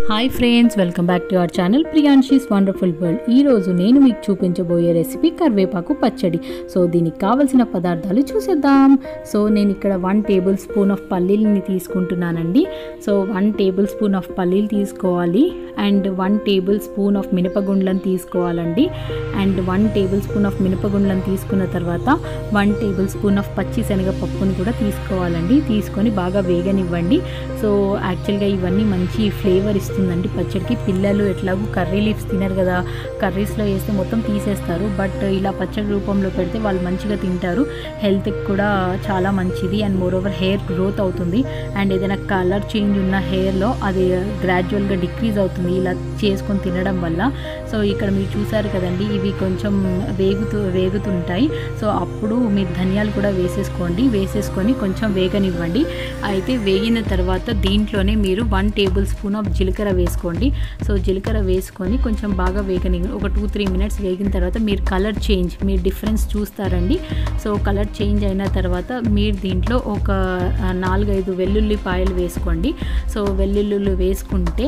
hi friends welcome back to our channel Priyanshi's wonderful world ఈరోజు నేను మీకు చూపించబోయే రెసిపీ కరివేపాకు పచ్చడి సో దీనికి కావలసిన పదార్థాలు చూసేద్దాం సో నేను ఇక్కడ వన్ టేబుల్ స్పూన్ ఆఫ్ పల్లీలని తీసుకుంటున్నానండి so one tablespoon of పల్లీలు తీసుకోవాలి and one tablespoon of మినపగుండ్లను తీసుకోవాలండి and one tablespoon of మినపగుండ్లను తీసుకున్న తర్వాత వన్ టేబుల్ స్పూన్ ఆఫ్ పచ్చి శనగపప్పుని కూడా తీసుకోవాలండి తీసుకొని బాగా వేగనివ్వండి సో యాక్చువల్గా ఇవన్నీ మంచి ఫ్లేవర్ ఇస్తుందండి పచ్చడికి పిల్లలు ఎట్లాగూ కర్రీ లీవ్స్ తినరు కదా కర్రీస్లో వేస్తే మొత్తం తీసేస్తారు బట్ ఇలా పచ్చడి రూపంలో పెడితే వాళ్ళు మంచిగా తింటారు హెల్త్కి కూడా చాలా మంచిది and moreover hair growth అవుతుంది అండ్ ఏదైనా కలర్ చేంజ్ ఉన్న హెయిర్లో అది గ్రాడ్యువల్గా డిక్రీజ్ అవుతుంది ఇలా చేసుకొని తినడం వల్ల సో ఇక్కడ మీరు చూసారు కదండి ఇవి కొంచెం వేగుతూ వేగుతుంటాయి సో అప్పుడు మీరు ధనియాలు కూడా వేసేసుకోండి వేసేసుకొని కొంచెం వేగనివ్వండి అయితే వేగిన తర్వాత దీంట్లోనే మీరు వన్ టేబుల్ స్పూన్ ఆఫ్ జీలకర్ర వేసుకోండి సో జీలకర్ర వేసుకొని కొంచెం బాగా వేగని ఒక టూ త్రీ మినిట్స్ వేగిన తర్వాత మీరు కలర్ చేంజ్ మీరు డిఫరెన్స్ చూస్తారండి సో కలర్ చేంజ్ అయిన తర్వాత మీరు దీంట్లో ఒక ఆ, నాలుగైదు వెల్లుల్లిపాయలు వేసుకోండి సో వెల్లుల్లిలు వేసుకుంటే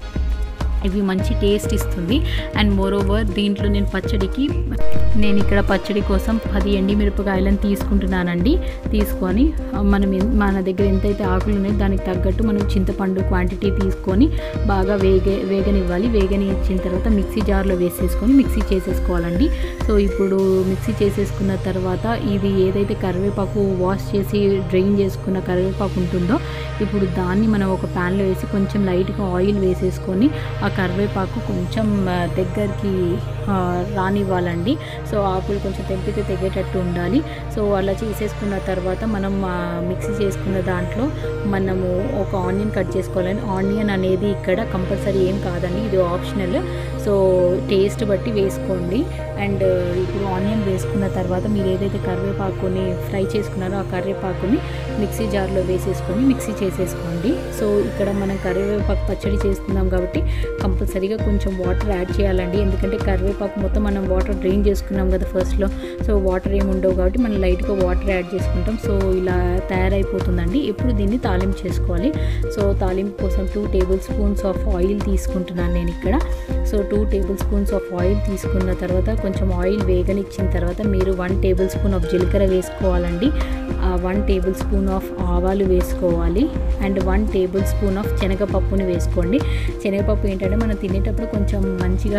ఇవి మంచి టేస్ట్ ఇస్తుంది అండ్ మోర్ ఓవర్ దీంట్లో నేను పచ్చడికి నేను ఇక్కడ పచ్చడి కోసం పది ఎండిమిరపకాయలను తీసుకుంటున్నానండి తీసుకొని ఆ, మనం ఎన్- మన దగ్గర ఎంతైతే ఆకులు ఉన్నాయో దానికి తగ్గట్టు మనం చింతపండు క్వాంటిటీ తీసుకొని బాగా వేగే వేగనివ్వాలి వేగని ఇచ్చిన తర్వాత మిక్సీ జార్లో వేసేసుకొని మిక్సీ చేసేసుకోవాలండి సో ఇప్పుడు మిక్సీ చేసేసుకున్న తర్వాత ఇది ఏదైతే కరివేపాకు వాష్ చేసి డ్రైన్ చేసుకున్న కరివేపాకు ఉంటుందో ఇప్పుడు దాన్ని మనం ఒక ప్యాన్లో వేసి కొంచెం లైట్గా ఆయిల్ వేసేసుకొని ఆ కరివేపాకు కొంచెం ఆ, దగ్గరికి ఆ, రానివ్వాలండి సో ఆకులు కొంచెం తెంపితే తెగేటట్టు ఉండాలి సో అలా చేసేసుకున్న తర్వాత మనం ఆ, మిక్సీ చేసుకున్న దాంట్లో మనము ఒక ఆనియన్ కట్ చేసుకోవాలని ఆనియన్ అనేది ఇక్కడ కంపల్సరీ ఏం కాదండి ఇది ఆప్షనల్ సో టేస్ట్ బట్టి వేసుకోండి అండ్ ఇప్పుడు ఆనియన్ వేసుకున్న తర్వాత మీరు ఏదైతే కరివేపాకుని ఫ్రై చేసుకున్నారో ఆ కరివేపాకుని మిక్సీ జార్లో వేసేసుకొని మిక్సీ చేసేసుకోండి సో ఇక్కడ మనం కరివేపాకు పచ్చడి చేస్తున్నాం కాబట్టి కంపల్సరీగా కొంచెం వాటర్ యాడ్ చేయాలండి ఎందుకంటే కరివేపాకు మొత్తం మనం వాటర్ డ్రైన్ చేసుకున్నాం కదా ఫస్ట్లో సో వాటర్ ఏమి ఉండవు కాబట్టి మనం లైట్గా వాటర్ యాడ్ చేసుకుంటాం సో ఇలా తయారైపోతుందండి ఇప్పుడు దీన్ని తాలింపు చేసుకోవాలి సో తాలింపు కోసం two tablespoons of oil తీసుకుంటున్నాను నేను ఇక్కడ so two tablespoons of oil తీసుకున్న తర్వాత కొంచెం ఆయిల్ వేగనిచ్చిన తర్వాత మీరు వన్ టేబుల్ స్పూన్ ఆఫ్ జీలకర్ర వేసుకోవాలండి వన్ టేబుల్ స్పూన్ ఆఫ్ ఆవాలు వేసుకోవాలి and one tablespoon of శనగపప్పుని వేసుకోండి శనగపప్పు ఏంటంటే మనం తినేటప్పుడు కొంచెం మంచిగా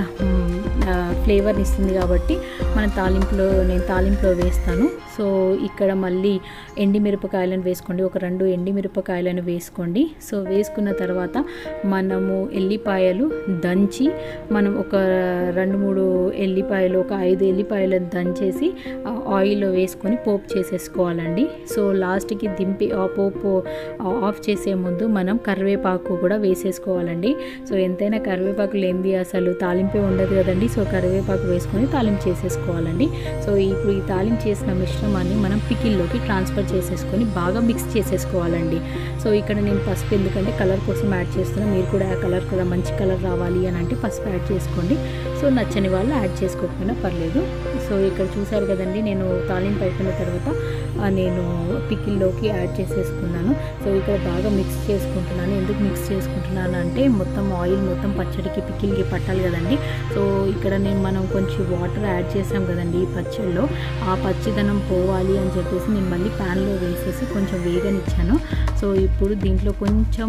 ఫ్లేవర్ని ఇస్తుంది కాబట్టి మన తాలింపులో నేను తాలింపులో వేస్తాను సో ఇక్కడ మళ్ళీ ఎండిమిరపకాయలను వేసుకోండి ఒక రెండు ఎండిమిరపకాయలను వేసుకోండి సో వేసుకున్న తర్వాత మనము ఎల్లిపాయలు దంచి మనం ఒక రెండు మూడు ఎల్లిపాయలు ఒక ఐదు ఎల్లిపాయలను దంచేసి ఆ ఆయిల్లో వేసుకొని పోపు చేసేసుకోవాలండి సో లాస్ట్కి దింపి ఆ పోపు ఆఫ్ చేసే ముందు మనం కరివేపాకు కూడా వేసేసుకోవాలండి సో ఎంతైనా కరివేపాకు లేనిది అసలు తాలింపే ఉండదు కదండి సో కరివేపాకు వేసుకొని తాలింపు చేసేసుకోవాలండి సో ఇప్పుడు ఈ తాలింపు చేసిన మిశ్రమాన్ని మనం పికిల్లోకి ట్రాన్స్ఫర్ చేసేసుకొని బాగా మిక్స్ చేసేసుకోవాలండి సో ఇక్కడ నేను పసుపు ఎందుకంటే కలర్ కోసం యాడ్ చేస్తున్నాను మీరు కూడా ఆ కలర్ కూడా మంచి కలర్ రావాలి అని అంటే పసుపు యాడ్ చేసుకోండి సో నచ్చని వాళ్ళు యాడ్ చేసుకోకపోయినా పర్లేదు సో ఇక్కడ చూసారు కదండి నేను తాలింపు అయిపోయిన తర్వాత ఆ, నేను పికిల్లోకి యాడ్ చేసేసుకున్నాను సో ఇక్కడ బాగా మిక్స్ చేసుకుంటున్నాను ఎందుకు మిక్స్ చేసుకుంటున్నాను అంటే మొత్తం ఆయిల్ మొత్తం పచ్చడికి పికిల్కి పట్టాలి కదండి సో ఇక్కడ నేను మనం కొంచెం వాటర్ యాడ్ చేసాం కదండి ఈ పచ్చడిలో ఆ పచ్చిదనం పోవాలి అని చెప్పేసి నేను మళ్ళీ ప్యాన్లో వేసేసి కొంచెం వేగనిచ్చాను సో ఇప్పుడు దీంట్లో కొంచెం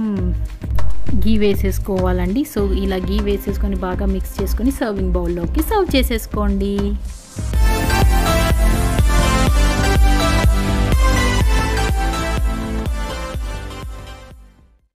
గీ వేసేసుకోవాలండి సో ఇలా గీ వేసేసుకొని బాగా మిక్స్ చేసుకొని సర్వింగ్ బౌల్లోకి సర్వ్ చేసేసుకోండి